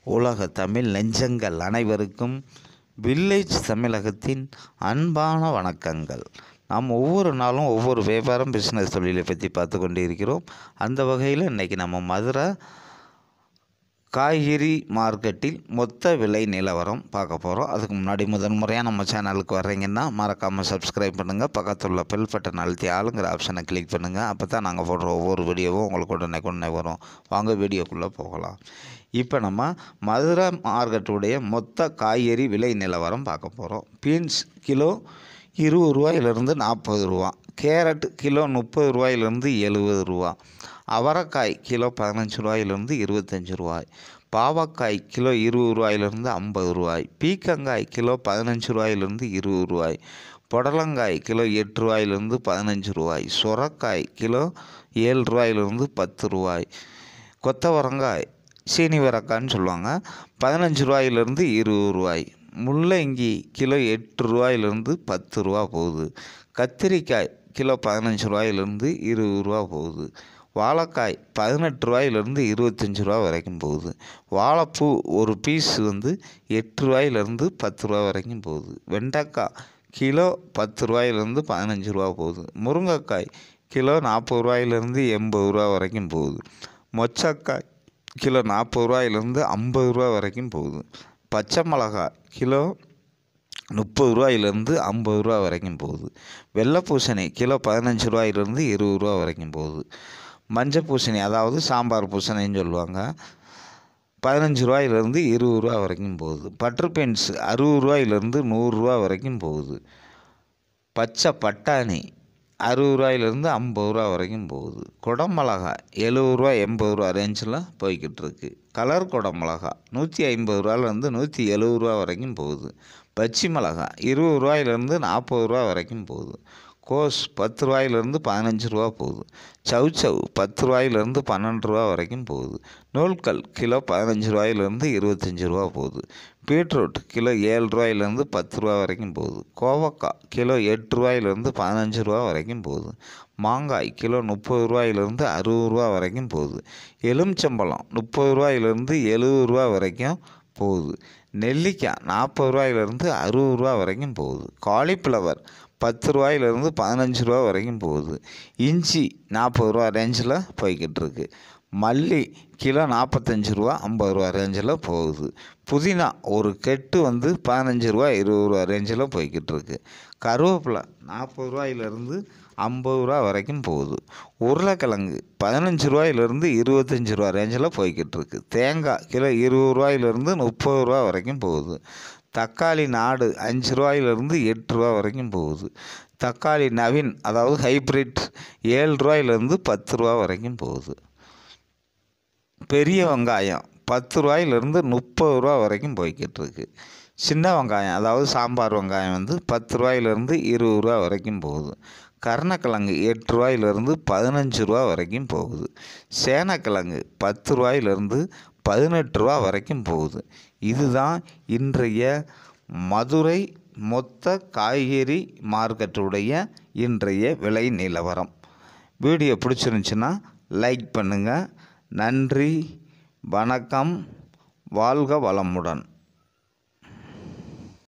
உலக தமிழ் நெஞ்சங்கள் அனைவருக்கும் வில்லேஜ் தமிழகத்தின் அன்பான வணக்கங்கள் நாம் ஒவ்வொரு நாளும் ஒவ்வொரு வியாபாரம் பிஸ்னஸ் தொழிலை பற்றி பார்த்து கொண்டு இருக்கிறோம் அந்த வகையில் இன்றைக்கி நம்ம மதுரை காய்கறி மார்க்கெட்டில் மொத்த விலை நிலவரம் பார்க்க போகிறோம் அதுக்கு முன்னாடி முதன் முறையாக நம்ம சேனலுக்கு வர்றீங்கன்னா மறக்காமல் சப்ஸ்கிரைப் பண்ணுங்கள் பக்கத்தில் உள்ள பெல் பட்டன் அழுத்தி ஆளுங்கிற ஆப்ஷனை கிளிக் பண்ணுங்கள் அப்போ தான் நாங்கள் போடுற ஒவ்வொரு வீடியோவும் உங்களுக்கு உடனே உடனே வரும் வாங்க வீடியோக்குள்ளே போகலாம் இப்போ நம்ம மதுரை மார்க்கெட்டுடைய மொத்த காய்கறி விலை நிலவரம் பார்க்க போகிறோம் பீன்ஸ் கிலோ இருபது ரூபாயிலிருந்து நாற்பது ரூபா கேரட் கிலோ முப்பது ரூபாயிலிருந்து எழுபது ரூபா அவரைக்காய் கிலோ பதினஞ்சு ரூபாயிலிருந்து இருபத்தஞ்சி ரூபாய் பாவக்காய் கிலோ இருபது ரூபாயிலிருந்து ஐம்பது ரூபாய் பீக்கங்காய் கிலோ பதினஞ்சு ரூபாயிலிருந்து இருபது ரூபாய் புடலங்காய் கிலோ எட்டு ரூபாயிலிருந்து பதினஞ்சு ரூபாய் சுரக்காய் கிலோ ஏழு ரூபாயிலிருந்து பத்து ரூபாய் கொத்தவரங்காய் சீனி வரக்கான்னு சொல்லுவாங்க பதினஞ்சு ரூபாயிலிருந்து இருபது ரூபாய் முள்ளங்கி கிலோ எட்டு ரூபாயிலிருந்து பத்து ரூபா போகுது கத்திரிக்காய் கிலோ பதினஞ்சு ரூபாயிலிருந்து இருபது ரூபா போகுது வாழைக்காய் பதினெட்டு ரூபாயிலிருந்து இருபத்தஞ்சி ரூபா வரைக்கும் போகுது வாழைப்பூ ஒரு பீஸ் வந்து எட்டு ரூபாயிலிருந்து பத்து ரூபா வரைக்கும் போகுது வெண்டைக்காய் கிலோ பத்து ரூபாயிலிருந்து பதினஞ்சு ரூபா போகுது முருங்கைக்காய் கிலோ நாற்பது ரூபாயிலிருந்து எண்பது ரூபா வரைக்கும் போகுது மொச்சக்காய் கிலோ நாற்பது ரூபாயிலிருந்து ஐம்பது ரூபா வரைக்கும் போகுது பச்சை மிளகாய் கிலோ முப்பது ரூபாயிலேருந்து ஐம்பது ரூபா வரைக்கும் போகுது வெள்ளை பூசணி கிலோ பதினஞ்சு ரூபாயிலேருந்து இருபது ரூபா வரைக்கும் போகுது மஞ்சள் பூசணி அதாவது சாம்பார் பூசணின்னு சொல்லுவாங்க பதினஞ்சு ரூபாயிலேருந்து இருபது ரூபா வரைக்கும் போகுது பட்டர் பென்ஸ் அறுபது ரூபாயிலேருந்து நூறுரூவா வரைக்கும் போகுது பச்சை பட்டாணி அறுபது ரூபாயிலேருந்து ஐம்பது ரூபா வரைக்கும் போகுது குடமிளகாய் எழுபது ரூபா எண்பது ரூபா ரேஞ்சில் போய்கிட்டு இருக்கு கலர் குடமிளகா நூற்றி ஐம்பது ரூபாலேருந்து நூற்றி எழுபது ரூபா வரைக்கும் போகுது பச்சி மிளகாய் இருபது ரூபாயிலேருந்து நாற்பது ரூபா வரைக்கும் போகுது கோஸ் பத்து ரூபாயிலேருந்து பதினஞ்சு ரூபா போகுது சவுச்சவ் பத்து ரூபாயிலேருந்து பன்னெண்டு ரூபா வரைக்கும் போகுது நூல்கல் கிலோ பதினஞ்சு ரூபாயிலேருந்து இருபத்தஞ்சி ரூபா போகுது பீட்ரூட் கிலோ ஏழு ரூபாயிலேருந்து பத்து ரூபா வரைக்கும் போகுது கோவக்காய் கிலோ எட்டு ரூபாயிலேருந்து பதினஞ்சு ரூபா வரைக்கும் போகுது மாங்காய் கிலோ முப்பது ரூபாயிலேருந்து அறுபது ரூபா வரைக்கும் போகுது எலுமிச்சம்பழம் முப்பது ரூபாயிலேருந்து எழுபது ரூபா வரைக்கும் போகுது நெல்லிக்காய் நாற்பது ரூபாயிலேருந்து அறுபது ரூபா வரைக்கும் போகுது காலிஃப்ளவர் பத்து ரூபாயிலேருந்து பதினஞ்சு ரூபா வரைக்கும் போகுது இஞ்சி நாற்பது ரூபா ரேஞ்சில் போய்கிட்டு இருக்கு மல்லி கிலோ நாற்பத்தஞ்சு ரூபா ஐம்பது ரூபா ரேஞ்சில் போகுது புதினா ஒரு கெட்டு வந்து பதினஞ்சு ரூபா இருபது ரூபா ரேஞ்சில் போய்கிட்டு இருக்கு கருவேப்பிலை நாற்பது ரூபாயிலேருந்து ஐம்பது ரூபா வரைக்கும் போகுது உருளைக்கிழங்கு பதினஞ்சு ரூபாயிலேருந்து இருபத்தஞ்சி ரூபா ரேஞ்சில் போய்கிட்டு இருக்கு தேங்காய் கிலோ இருபது ரூபாயிலேருந்து முப்பது ரூபா வரைக்கும் போகுது தக்காளி நாடு அஞ்சு ரூபாயிலேருந்து எட்டு ரூபா வரைக்கும் போகுது தக்காளி நவீன் அதாவது ஹைப்ரிட் ஏழு ரூபாயிலேருந்து பத்து ரூபா வரைக்கும் போகுது பெரிய வெங்காயம் பத்து ரூபாயிலேருந்து முப்பது ரூபா வரைக்கும் போய்கிட்டு இருக்கு சின்ன வெங்காயம் அதாவது சாம்பார் வெங்காயம் வந்து பத்து ரூபாயிலேருந்து இருபது ரூபா வரைக்கும் போகுது கருணக்கிழங்கு எட்டு ரூபாயிலேருந்து பதினஞ்சு ரூபா வரைக்கும் போகுது சேனக்கிழங்கு பத்து ரூபாயிலேருந்து பதினெட்டு ரூபா வரைக்கும் போகுது இதுதான் இன்றைய மதுரை மொத்த காய்கறி மார்க்கெட்டுடைய இன்றைய விலை நிலவரம் வீடியோ பிடிச்சிருந்துச்சின்னா லைக் பண்ணுங்கள் நன்றி வணக்கம் வாழ்க வளமுடன்